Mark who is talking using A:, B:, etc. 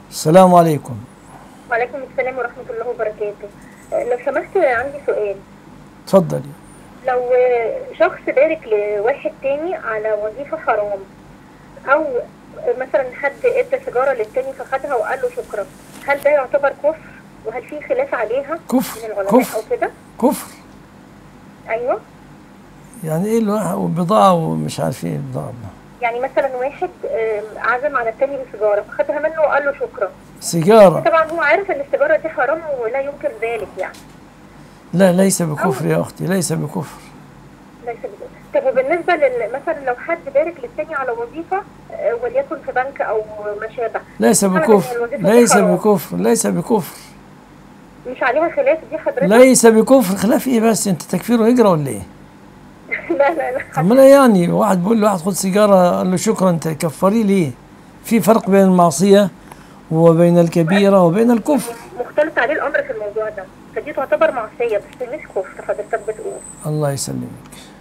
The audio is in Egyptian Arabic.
A: السلام عليكم
B: وعليكم السلام ورحمة الله وبركاته آه، لو سمحت عندي سؤال
A: تفضلي
B: لو آه، شخص بارك لواحد تاني على وظيفة حرام أو مثلا حد ادى سيجارة للتاني فخدها وقال له شكرا هل ده يعتبر كفر وهل في خلاف عليها
A: كفر
B: من العلماء
A: كفر
B: أو كده؟
A: كفر
B: أيوه
A: يعني ايه الواحد وبضاعة ومش عارف ايه البضاعة
B: يعني مثلا واحد آه، عزم على التاني بسيجارة فخدها منه وقال له شكرا
A: سيجارة
B: طبعا هو عارف ان السيجارة دي حرام ولا يمكن ذلك يعني
A: لا ليس بكفر يا أختي ليس بكفر
B: ليس بكده. طب وبالنسبه لل... مثلا لو حد بارك للتاني على وظيفه آه، وليكن في بنك او ما شابه
A: ليس
B: حرام إن
A: بكفر
B: الوظيفة دي
A: ليس
B: حرام.
A: بكفر ليس بكفر
B: مش عليها خلاف دي حضرتك
A: ليس بكفر خلاف ايه بس انت تكفير وهجرة ولا ايه؟
B: لا لا لا
A: طب ما لا يعني واحد بيقول لواحد خد سيجارة قال له شكرا انت كفري ليه؟ في فرق بين المعصية وبين الكبيرة وبين الكفر
B: مختلط عليه الامر في الموضوع ده فدي تعتبر معصيه بس مش كفر حضرتك بتقول
A: الله يسلمك